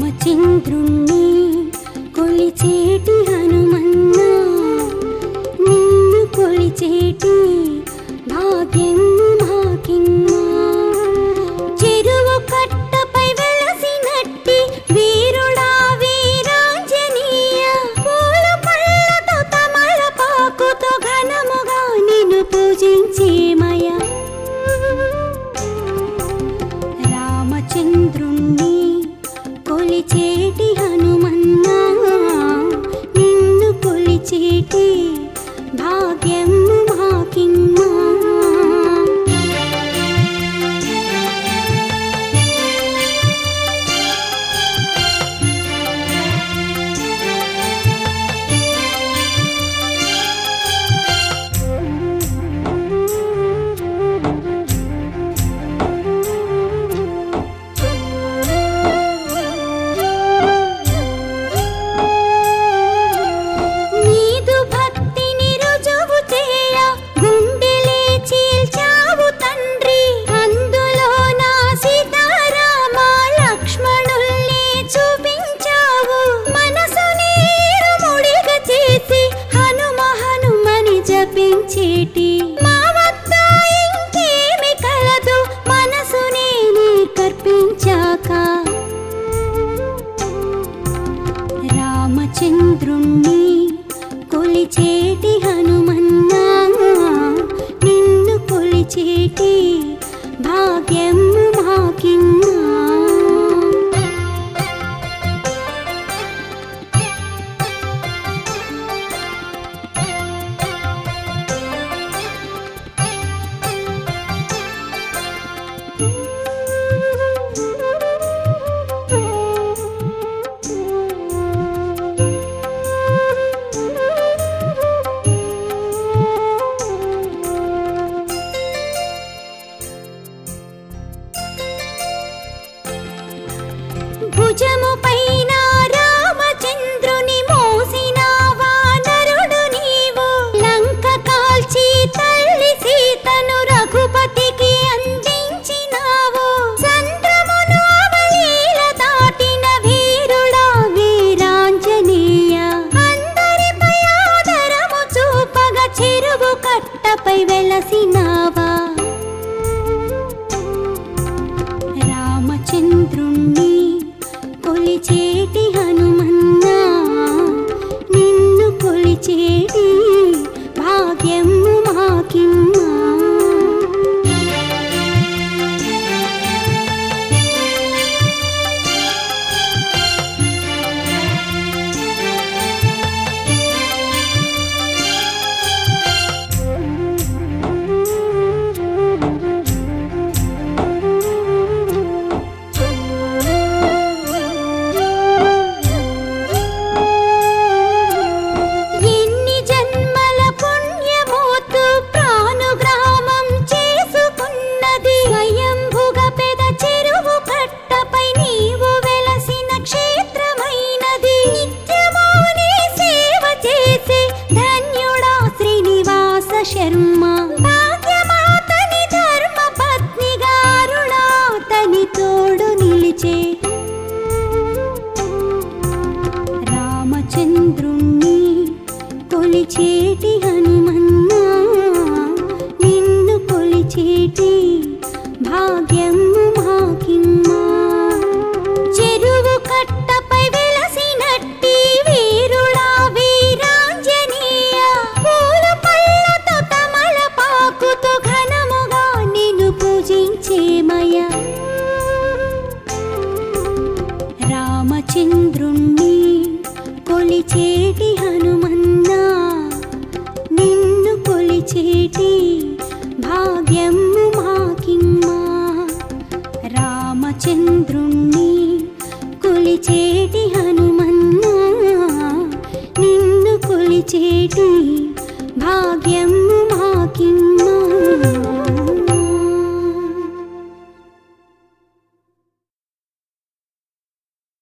రామచంద్రుణ్ణి కొలిచేటి హనుమన్న నిన్ను కొలిచేటి భాగ్యం మాకిమ్మా చెరువు కట్టపై వెలసినట్టి వీరుడా వీరాంజనీయ పూల పళ్ళతో తమలపాకుతో ఘనముగా నిన్ను పూజించేమయ రామచంద్రుణ్ణి కొలిచేటి హనుమన్నా నిన్ను కొలిచేటి భాగ్యం మాకిమ్మా నీదు భక్తిని రుజువు చేయ గుండెలే చీల్చావు తండ్రి అందులో నా సీతారామ లక్ష్మణుల్ని చూపించావు మనసుని ముడిగా చేసి హనుమ హనుమని జపించేటి మా వద్ద ఇంకేమి కలదు మనసుని నీ కర్పించాక రామచంద్రుణ్ణి కొలిచేటి హనుమన్నా నిన్ను కొలిచేటి భాగ్యం మాకిమ్మా భుజము పైన రామచంద్రుని మోసిన వానరుడు నీవు లంక కాల్చి తల్లి సీతను రఘుపతికి అందించినావు సంద్రమును అవలీల దాటిన వీరుడా వీరాంజనేయ అందరిపై ఆదరము చూపగా చెరువు కట్టపై వెలసినావా రామచంద్రుణ్ణి కొలిచేటి హనుమన్నా నిన్ను కొలిచేటి భాగ్యం మాకిమ్మా ఎన్ని జన్మల పుణ్యమోతు ప్రాణుగ్రామం చేసుకున్నది స్వయంభుగ పెద చెరువు కట్టపై నీవు వెలసిన క్షేత్రమైనది నిత్యము నీ సేవ చేసే ధన్యుడా శ్రీనివాస శర్మ భాగ్యమాతని ధర్మ పత్ని గారుడా తని తోడు నిలిచే రామచంద్రుణ్ణి కొలిచేటి హనుమన్నా నిన్ను కొలిచేటి భాగ్యం మాకిమ్మా చెరువు కట్టపై వెలసినట్టి వీరుడా వీరాంజనేయ పూల పళ్ళతో తమలపాకుతో ఘనముగా నిన్ను పూజించేమయ రామచంద్రుణ్ణి కొలిచేటి హనుమన్నా నిన్ను కొలిచేటి భాగ్యం మాకిమ్మా రామచంద్రుణ్ణి కొలిచేటి హనుమన్నా నిన్ను కొలిచేటి భాగ్యం